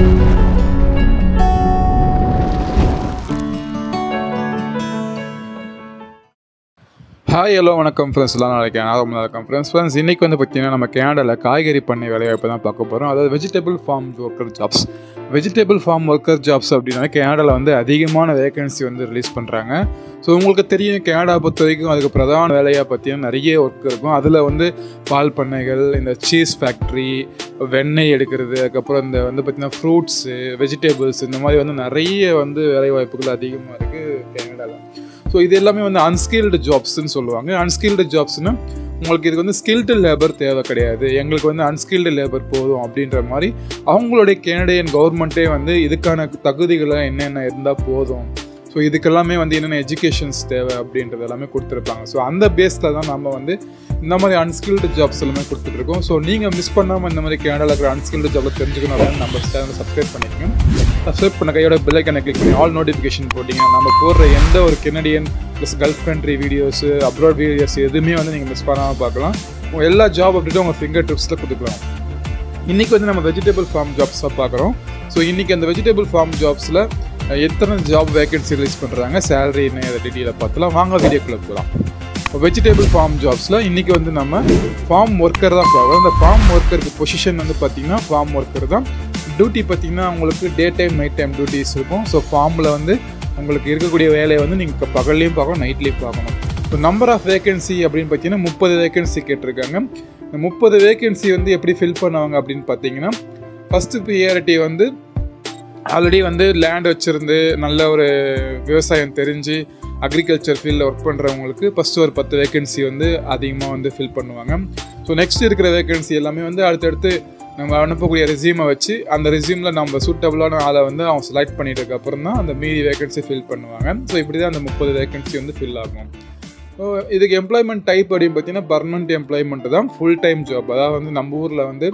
hi hello வணக்கம் friends எல்லாம் நாளைக்கு நான் நல்லா இருக்கேன் ஃப்ரெண்ட்ஸ் ஃப்ரெண்ட்ஸ் இன்றைக்கி வந்து பார்த்தீங்கன்னா நம்ம கேனடாவில் காய்கறி பண்ணை வேலைவாய்ப்பு தான் பார்க்க போகிறோம் அதாவது vegetable farm worker jobs vegetable farm worker jobs அப்படின்னா கேனடாவில் வந்து அதிகமான வேகன்சி வந்து ரிலீஸ் பண்ணுறாங்க ஸோ உங்களுக்கு தெரியும் கேனடா பொறுத்த வரைக்கும் அதுக்கு பிரதான வேலையாக பார்த்தீங்கன்னா நிறைய ஒர்க் இருக்கும் அதில் வந்து பால் பண்ணைகள் இந்த சீஸ் ஃபேக்ட்ரி வெண்ணெய் எடுக்கிறது அதுக்கப்புறம் இந்த வந்து பார்த்திங்கன்னா ஃப்ரூட்ஸு வெஜிடபிள்ஸ் இந்த மாதிரி வந்து நிறைய வந்து வேலைவாய்ப்புகள் அதிகமாக இருக்குது கேனடாவில் ஸோ இது எல்லாமே வந்து அன்ஸ்கில்டு ஜாப்ஸ்ன்னு சொல்லுவாங்க அன்ஸ்கில்டு ஜாப்ஸ்னால் உங்களுக்கு இதுக்கு வந்து ஸ்கில்டு லேபர் தேவை கிடையாது எங்களுக்கு வந்து அன்ஸ்கில்டு லேபர் போதும் அப்படின்ற மாதிரி அவங்களுடைய கெனடியன் கவர்மெண்ட்டே வந்து இதுக்கான தகுதிகளை என்னென்ன இருந்தால் போதும் ஸோ இதுக்கெல்லாமே வந்து என்னென்ன எஜுகேஷன்ஸ் தேவை அப்படின்றது எல்லாமே கொடுத்துருப்பாங்க ஸோ அந்த பேஸில் தான் நம்ம வந்து இந்த மாதிரி அன்ஸ்கில்டு ஜாப்ஸ் எல்லாமே கொடுத்துட்ருக்கோம் ஸோ நீங்கள் மிஸ் பண்ணாமல் இந்த மாதிரி கேனடாவில் இருக்கிற அன்ஸ்கில்டு ஜாபில் தெரிஞ்சுக்கணும் அப்படின்னு நம்ம சேனலை சப்ஸ்கிரைப் பண்ணிக்கோங்க சப்ஸ்கிரைப் பண்ண கையோட பெல்லைக்கனை கிளிக் பண்ணி ஆல் நோட்டிஃபிகேஷன் போட்டிங்கன்னா நம்ம போடுற எந்த ஒரு Canadian plus Gulf country videos abroad videos எதுவுமே வந்து நீங்கள் மிஸ் பண்ணாமல் பார்க்கலாம் உங்கள் எல்லா ஜாப் அப்படின்ட்டு உங்கள் ஃபிங்கர் டிப்ஸில் கொடுத்துக்கலாம் இன்றைக்கி வந்து நம்ம வெஜிடபிள் ஃபார்ம் ஜாப்ஸாக பார்க்குறோம் ஸோ இன்றைக்கி அந்த வெஜிடபிள் ஃபார்ம் ஜாப்ஸில் எத்தனை ஜாப் வேகன்சி ரிலீஸ் பண்ணுறாங்க சேலரி என்ன அதை டீட்டெயிலாக பார்த்துலாம் வாங்க வீடியோக்குள்ளே போகலாம் இப்போ வெஜிடபிள் ஃபார்ம் ஜாப்ஸில் இன்றைக்கி வந்து நம்ம ஃபார்ம் ஒர்க்கர் தான் பார்க்குறோம் இந்த ஃபார்ம் ஒர்க்கருக்கு பொசிஷன் வந்து பார்த்திங்கன்னா ஃபார்ம் ஒர்க்கர் தான் டியூட்டி பார்த்திங்கன்னா உங்களுக்கு day time night time duties இருக்கும் ஸோ ஃபார்மில் வந்து உங்களுக்கு இருக்கக்கூடிய வேலையை வந்து நீங்கள் பகல்லையும் பார்க்கணும் நைட்லேயும் பார்க்கணும் இப்போ நம்பர் ஆஃப் வேகன்சி அப்படின்னு பார்த்தீங்கன்னா முப்பது வேகன்சி கேட்டிருக்காங்க இந்த முப்பது வேகன்சி வந்து எப்படி ஃபில் பண்ணுவாங்க அப்படின்னு பார்த்தீங்கன்னா ஃபஸ்ட்டு ப்ரியாரிட்டி வந்து ஆல்ரெடி வந்து லேண்ட் வச்சுருந்து நல்ல ஒரு விவசாயம் தெரிஞ்சு அக்ரிகல்ச்சர் ஃபீல்டில் ஒர்க் பண்ணுறவங்களுக்கு ஃபஸ்ட்டு ஒரு பத்து வேகன்சி வந்து அதிகமாக வந்து ஃபில் பண்ணுவாங்க ஸோ நெக்ஸ்ட் இருக்கிற வேகன்சி எல்லாமே வந்து அடுத்தடுத்து நம்ம அனுப்பக்கூடிய ரெசியூமை வச்சு அந்த ரெசியூமில் நம்ம சூட்டபுளான ஆளை வந்து அவங்க செலக்ட் பண்ணிட்டு அப்புறம் தான் அந்த மீதி வேகன்சி ஃபில் பண்ணுவாங்க ஸோ இப்படி தான் அந்த முப்பது வேகன்சி வந்து ஃபில் ஆகும் ஸோ இதுக்கு எம்ப்ளாய்மெண்ட் டைப் அப்படின்னு பார்த்தீங்கன்னா பர்மனெண்ட் எம்ப்ளாய்மெண்ட் தான் ஃபுல் டைம் ஜாப் அதாவது வந்து நம்ம ஊரில் வந்து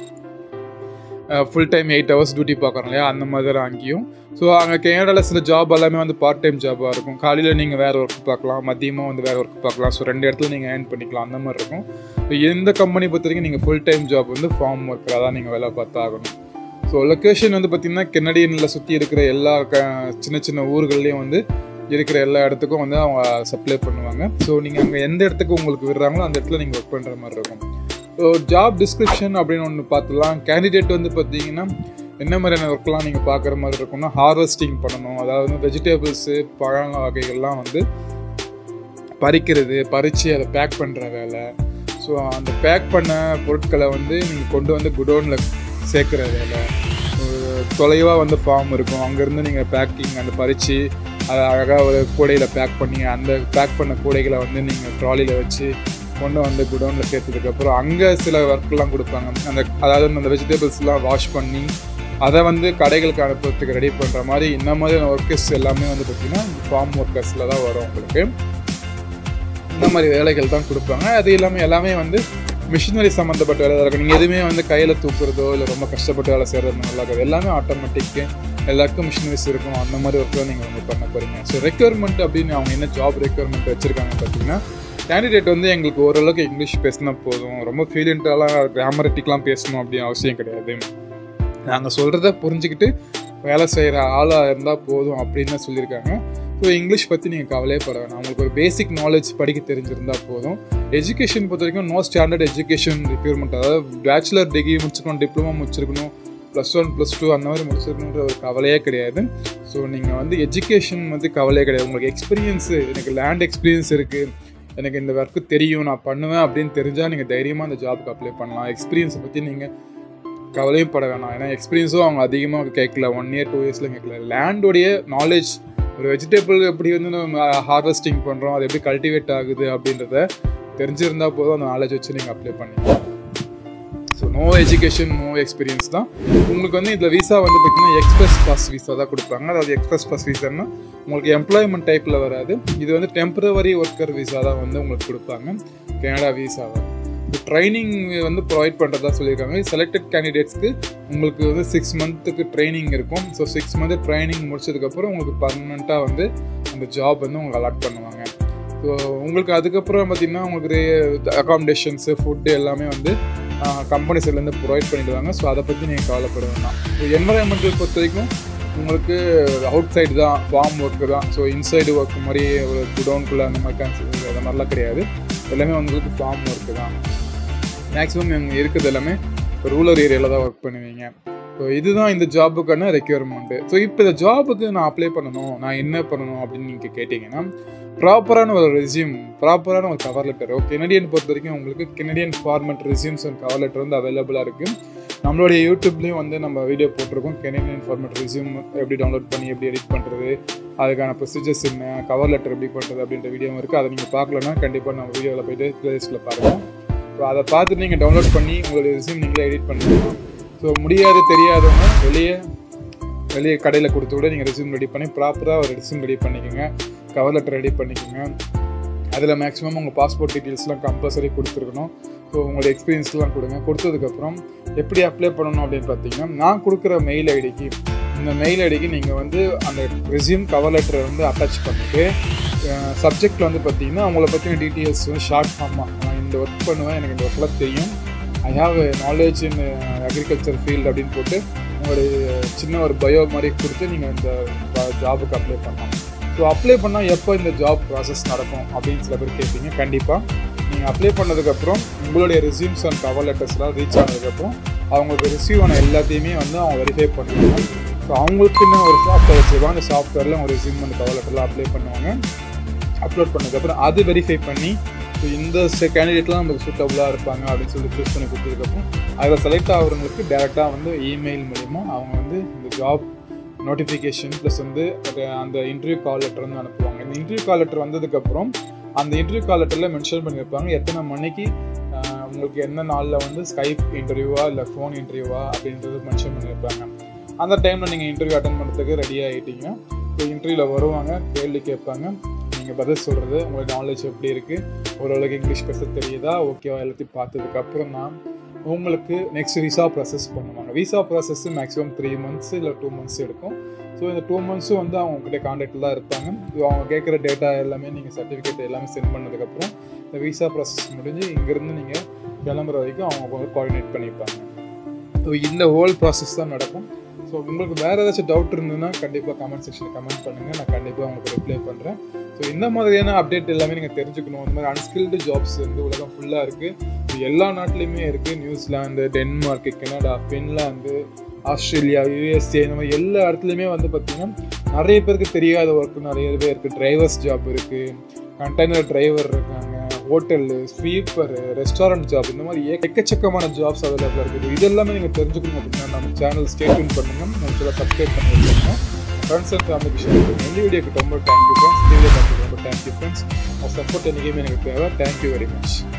full time eight hours duty பார்க்குறோம் இல்லையா அந்த மாதிரி தான் அங்கேயும் ஸோ அங்கே கேனடாவில் சில ஜாப் எல்லாமே வந்து பார்ட் டைம் ஜாபாக இருக்கும் காலையில் நீங்கள் வேறு ஒர்க் பார்க்கலாம் மதியமாக வந்து வேறு ஒர்க் பார்க்கலாம் ஸோ ரெண்டு இடத்துல நீங்கள் ஏர்ன் பண்ணிக்கலாம் அந்த மாதிரி இருக்கும் ஸோ எந்த கம்பெனி பொறுத்த வரைக்கும் நீங்கள் ஃபுல் டைம் ஜாப் வந்து ஃபார்ம் ஒர்க்கராக தான் நீங்கள் வேலை பார்த்து ஆகணும் ஸோ லொக்கேஷன் வந்து பார்த்திங்கன்னா கெனடியனில் சுற்றி இருக்கிற எல்லா க சின்ன சின்ன ஊர்கள்லேயும் வந்து இருக்கிற எல்லா இடத்துக்கும் வந்து அவங்க சப்ளை பண்ணுவாங்க ஸோ நீங்கள் அங்கே எந்த இடத்துக்கு உங்களுக்கு விடுறாங்களோ அந்த இடத்துல நீங்கள் ஒர்க் பண்ணுற மாதிரி இருக்கும் ஸோ ஜாப் டிஸ்கிரிப்ஷன் அப்படின்னு ஒன்று பார்த்துலாம் கேண்டிடேட் வந்து பார்த்தீங்கன்னா என்ன மாதிரியான ஒர்க்லாம் நீங்கள் பார்க்குற மாதிரி இருக்கும்னா ஹார்வெஸ்டிங் பண்ணணும் அதாவது வெஜிடபிள்ஸு பழ வகைகள்லாம் வந்து பறிக்கிறது பறித்து அதை பேக் பண்ணுற வேலை ஸோ அந்த பேக் பண்ண பொருட்களை வந்து நீங்கள் கொண்டு வந்து குடோனில் சேர்க்குற வேலை தொலைவாக வந்து ஃபார்ம் இருக்கும் அங்கேருந்து நீங்கள் பேக்கிங் அந்த பறித்து அதை அழகாக ஒரு கூடையில் பேக் பண்ணி அந்த பேக் பண்ண கூடைகளை வந்து நீங்கள் ட்ராலியில் வச்சு கொண்டு வந்து குடோனில் சேர்த்ததுக்கப்புறம் அங்கே சில ஒர்க்லாம் கொடுப்பாங்க அந்த அதாவது அந்த வெஜிடபிள்ஸ்லாம் வாஷ் பண்ணி அதை வந்து கடைகளுக்கு அனுப்புறதுக்கு ரெடி பண்ணுற மாதிரி இந்த மாதிரியான ஒர்க்கர்ஸ் எல்லாமே வந்து பார்த்திங்கன்னா ஃபார்ம் ஒர்க்கர்ஸில் தான் வரும் உங்களுக்கு இந்த மாதிரி வேலைகள் தான் கொடுப்பாங்க அது எல்லாமே எல்லாமே வந்து மிஷினரி சம்மந்தப்பட்ட வேலை தான் இருக்கும் நீங்கள் எதுவுமே வந்து கையில் தூக்குறதோ இல்லை ரொம்ப கஷ்டப்பட்டு வேலை செய்கிறது நல்லா இருக்காது எல்லாமே ஆட்டோமேட்டிக்கு எல்லாருக்கும் மிஷினரிஸ் இருக்கும் அந்த மாதிரி ஒர்க் தான் நீங்கள் வந்து பண்ண போகிறீங்க ஸோ ரெக்யர்மெண்ட் அப்படின்னு அவங்க என்ன ஜாப் ரெக்யர்மெண்ட் வச்சுருக்காங்க பார்த்தீங்கன்னா கேண்டிடேட் வந்து எங்களுக்கு ஓரளவுக்கு இங்கிலீஷ் பேசினா போதும் ரொம்ப ஃபீலியன்ட்டாலாம் கிராமரட்டிக்லாம் பேசணும் அப்படின்னு அவசியம் கிடையாது நாங்கள் சொல்கிறத புரிஞ்சுக்கிட்டு வேலை செய்கிற ஆளாக இருந்தால் போதும் அப்படின்னு தான் சொல்லியிருக்காங்க ஸோ இங்கிலீஷ் பற்றி நீங்கள் கவலையே பட வேணாம் உங்களுக்கு ஒரு பேசிக் நாலேஜ் படிக்க தெரிஞ்சிருந்தால் போதும் எஜுகேஷன் பொறுத்த வரைக்கும் நோ ஸ்டாண்டர்ட் எஜுகேஷன் ரிக்யூர்மெண்ட் அதாவது பேச்சுலர் டிகிரி முடிச்சிருக்கணும் டிப்ளமோ முடிச்சிருக்கணும் ப்ளஸ் ஒன் ப்ளஸ் டூ அந்த மாதிரி முடிச்சிருக்கணுன்ற ஒரு கவலையே கிடையாது ஸோ நீங்கள் வந்து எஜுகேஷன் வந்து கவலையே கிடையாது உங்களுக்கு எக்ஸ்பீரியன்ஸு எனக்கு லேண்ட் எக்ஸ்பீரியன்ஸ் இருக்குது எனக்கு இந்த ஒர்க்கு தெரியும் நான் பண்ணுவேன் அப்படின்னு தெரிஞ்சால் நீங்கள் தைரியமாக அந்த ஜாபுக்கு அப்ளை பண்ணலாம் எக்ஸ்பீரியன்ஸை பற்றி நீங்கள் கவலையும் பட வேணாம் ஏன்னா எக்ஸ்பீரியன்ஸும் அவங்க அதிகமாக கேட்கல ஒன் இயர் டூ இயர்ஸில் கேட்கல லேண்டோடைய நாலேஜ் ஒரு வெஜிடபிள் எப்படி வந்து நம்ம ஹார்வெஸ்டிங் பண்ணுறோம் அது எப்படி கல்டிவேட் ஆகுது அப்படின்றத தெரிஞ்சிருந்தால் போதும் அந்த நாலேஜ் வச்சு நீங்கள் அப்ளை பண்ணிக்கலாம் so no education no experience தான் உங்களுக்கு வந்து இதில் விசா வந்து பார்த்திங்கன்னா எக்ஸ்பிரஸ் பாஸ் விசா தான் கொடுப்பாங்க அதாவது எக்ஸ்பிரஸ் பாஸ் விசான்னா உங்களுக்கு எம்ப்ளாய்மெண்ட் டைப்பில் வராது இது வந்து டெம்பரவரி ஒர்க்கர் விசா தான் வந்து உங்களுக்கு கொடுப்பாங்க கனடா விசாவை ட்ரைனிங் வந்து ப்ரொவைட் பண்ணுறதா சொல்லியிருக்காங்க செலக்டட் கேண்டிடேட்ஸ்க்கு உங்களுக்கு வந்து சிக்ஸ் மந்த்துக்கு ட்ரைனிங் இருக்கும் ஸோ சிக்ஸ் மந்த்து ட்ரைனிங் முடிச்சதுக்கப்புறம் உங்களுக்கு பர்மனெண்ட்டாக வந்து அந்த ஜாப் வந்து உங்களுக்கு அலாட் பண்ணுவாங்க ஸோ உங்களுக்கு அதுக்கப்புறம் பார்த்திங்கன்னா உங்களுக்கு அகாமடேஷன்ஸு ஃபுட்டு எல்லாமே வந்து கம்பெனி சைட்லேருந்து ப்ரொவைட் பண்ணிடுவாங்க ஸோ அதை பற்றி நீங்கள் கவலைப்பட வேண்டாம் ஸோ என்வரான்மெண்டல் பொறுத்த வரைக்கும் உங்களுக்கு அவுட் சைடு தான் ஃபார்ம் ஒர்க்கு தான் ஸோ இன்சைடு ஒர்க் மாதிரி ஒரு குடோன்குள்ளே அந்த மாதிரி கான்செப்ட் அது மாதிரிலாம் கிடையாது எல்லாமே உங்களுக்கு ஃபார்ம் ஒர்க்கு தான் மேக்ஸிமம் இங்கே இருக்கிறது எல்லாமே ரூரல் ஏரியாவில் தான் ஒர்க் பண்ணுவீங்க ஸோ இதுதான் இந்த ஜாபுக்கான ரெக்யர்மெண்ட்டு ஸோ இப்போ இந்த ஜாபுக்கு நான் அப்ளை பண்ணணும் நான் என்ன பண்ணணும் அப்படின்னு நீங்கள் கேட்டிங்கன்னா ப்ராப்பரான ஒரு ரெசியூம் ப்ராப்பரான ஒரு கவர் லெட்டர் ஓ கெனடியன் பொறுத்த வரைக்கும் உங்களுக்கு Canadian format resumes and cover letter வந்து அவைலபிளாக இருக்குது நம்மளுடைய யூடியூப்லேயும் வந்து நம்ம வீடியோ போட்டிருக்கோம் கெனடியன் ஃபார்மெட் ரெசியூம் எப்படி டவுன்லோட் பண்ணி எப்படி எடிட் பண்ணுறது அதுக்கான ப்ரொசீஜர்ஸ் என்ன கவர் லெட்டர் எப்படி பண்ணுறது அப்படின்ற வீடியோவும் இருக்குது அதை நீங்கள் பார்க்கலன்னா கண்டிப்பாக நம்ம வீடியோவில் போயிட்டு பிளேலிஸ்ட்டில் பாருங்கள் ஸோ அதை பார்த்துட்டு நீங்கள் டவுன்லோட் பண்ணி உங்களுடைய ரெசியூம் நீங்களே எடிட் பண்ணிக்கலாம் ஸோ முடியாது தெரியாதவங்க வெளியே வெளியே கடையில் கொடுத்து கூட நீங்கள் ரெசியூம் ரெடி பண்ணி ப்ராப்பராக ஒரு ரெசியூம் ரெடி பண்ணிக்கோங்க கவர் லெட்டர் ரெடி பண்ணிக்கோங்க அதில் மேக்ஸிமம் உங்கள் பாஸ்போர்ட் டீட்டெயில்ஸ்லாம் கம்பல்சரி கொடுத்துருக்கணும் ஸோ உங்களோட எக்ஸ்பீரியன்ஸ்லாம் கொடுங்க கொடுத்ததுக்கப்புறம் எப்படி அப்ளை பண்ணணும் அப்படின்னு பார்த்தீங்கன்னா நான் கொடுக்குற மெயில் ஐடிக்கு இந்த மெயில் ஐடிக்கு நீங்கள் வந்து அந்த ரெசியூம் கவர் லெட்டரை வந்து அட்டாச் பண்ணிவிட்டு சப்ஜெக்டில் வந்து பார்த்தீங்கன்னா அவங்கள பற்றின டீட்டெயில்ஸ் வந்து ஷார்ட் ஃபார்மாக நான் இந்த ஒர்க் பண்ணுவேன் எனக்கு இந்த ஒர்க்கெலாம் தெரியும் I have knowledge in agriculture field அப்படின்னு போட்டு உங்களுடைய சின்ன ஒரு பயோ மாதிரி கொடுத்து நீங்கள் இந்த ஜாபுக்கு அப்ளை பண்ணலாம் ஸோ அப்ளை பண்ணால் எப்போ இந்த ஜாப் ப்ராசஸ் நடக்கும் அப்படின்னு சில பேர் கேட்பீங்க கண்டிப்பாக நீங்கள் அப்ளை பண்ணதுக்கப்புறம் உங்களுடைய ரெசியூம்ஸ் அண்ட் கவர் லெட்டர்ஸ்லாம் ரீச் ஆனதுக்கப்புறம் அவங்களுக்கு ரிசீவ் ஆன எல்லாத்தையுமே வந்து அவங்க வெரிஃபை பண்ணுவாங்க ஸோ அவங்களுக்குன்னு ஒரு சாஃப்ட்வேர் வச்சுருவாங்க அந்த சாஃப்ட்வேரில் அவங்க ரெசியூம் அண்ட் கவர் லெட்டர்லாம் அப்ளை பண்ணுவாங்க அப்லோட் பண்ணதுக்கப்புறம் அது வெரிஃபை பண்ணி ஸோ இந்த கேண்டிடேட்லாம் நமக்கு சூட்டபுளாக இருப்பாங்க அப்படின்னு சொல்லி சூஸ் பண்ணி கொடுத்ததுக்கப்புறம் அதில் செலக்ட் ஆகிறவங்களுக்கு டேரெக்டாக வந்து இமெயில் மூலிமா அவங்க வந்து இந்த ஜாப் நோட்டிஃபிகேஷன் ப்ளஸ் வந்து அந்த இன்டர்வியூ கால் லெட்டர் வந்து அனுப்புவாங்க இந்த இன்டர்வியூ கால் லெட்டர் வந்ததுக்கப்புறம் அந்த இன்டர்வியூ கால் லெட்டரில் மென்ஷன் பண்ணியிருப்பாங்க எத்தனை மணிக்கு உங்களுக்கு என்ன நாளில் வந்து ஸ்கைப் இன்டர்வியூவா இல்லை ஃபோன் இன்டர்வியூவா அப்படின்றது மென்ஷன் பண்ணியிருப்பாங்க அந்த டைமில் நீங்கள் இன்டர்வியூ அட்டன் பண்ணுறதுக்கு ரெடி ஆகிட்டீங்கன்னா இப்போ இன்டர்வியூவில் வருவாங்க கேள்வி கேட்பாங்க நீங்கள் பதில் சொல்கிறது உங்களோட நாலேஜ் எப்படி இருக்குது ஓரளவுக்கு இங்கிலீஷ் பேச தெரியுதா ஓகேவா எல்லாத்தையும் பார்த்ததுக்கப்புறம் தான் உங்களுக்கு நெக்ஸ்ட் விசா ப்ராசஸ் பண்ணுவாங்க visa process maximum three months இல்லை டூ மந்த்ஸ் எடுக்கும் ஸோ இந்த டூ மந்த்ஸும் வந்து அவங்கக்கிட்ட காண்டாக்டில் தான் இருப்பாங்க ஸோ அவங்க கேட்குற டேட்டா எல்லாமே நீங்கள் சர்டிஃபிகேட் எல்லாமே சென்ட் பண்ணதுக்கப்புறம் இந்த விசா ப்ராசஸ் முடிஞ்சு இங்கேருந்து நீங்கள் கிளம்புற வரைக்கும் அவங்க வந்து கோஆர்டினேட் பண்ணியிருப்பாங்க ஸோ இந்த ஹோல் ப்ராசஸ் தான் நடக்கும் ஸோ உங்களுக்கு வேறு ஏதாச்சும் டவுட் இருந்ததுன்னா கண்டிப்பாக கமெண்ட் செக்ஷனில் கமெண்ட் பண்ணுங்கள் நான் கண்டிப்பாக உங்களுக்கு ரிப்ளை பண்ணுறேன் ஸோ இந்த மாதிரியான அப்டேட் எல்லாமே நீங்கள் தெரிஞ்சுக்கணும் இந்த மாதிரி அன்ஸ்கில்டு ஜாப்ஸ் வந்து உலகம் ஃபுல்லாக இருக்குது இது எல்லா நாட்டிலையுமே இருக்குது New Zealand Denmark Canada Finland Australia USA இந்த மாதிரி எல்லா இடத்துலையுமே வந்து பார்த்திங்கன்னா நிறைய பேருக்கு தெரியாத ஒர்க் நிறைய பேர் இருக்குது டிரைவர்ஸ் ஜாப் இருக்குது கண்டெய்னர் டிரைவர் இருக்காங்க ஹோட்டலு ஸ்வீப்பரு ரெஸ்டாரண்ட் ஜாப் இந்த மாதிரி எக்கச்சக்கமான ஜாப்ஸ் அவைலபிளாக இருக்குது இது எல்லாமே நீங்கள் தெரிஞ்சுக்கணும் அப்படின்னா நம்ம சேனல் ஸ்டேட்யூன் பண்ணுங்கள் நம்ம சில சப்ஸ்கிரைப் பண்ணி வச்சுக்கோங்க ஃப்ரெண்ட்ஸ் அண்ட் ஃபேமிலிக்கு ஷேர் பண்ணுங்கள் இந்த வீடியோக்கு ரொம்ப தேங்க்யூ ஃப்ரெண்ட்ஸ் இந்த வீடியோ பார்த்துக்கு ரொம்ப தேங்க்யூ ஃப்ரெண்ட்ஸ் உங்கள் சப்போர்ட் என்றைக்குமே எனக்கு தேவை தேங்க்யூ வெரி மச்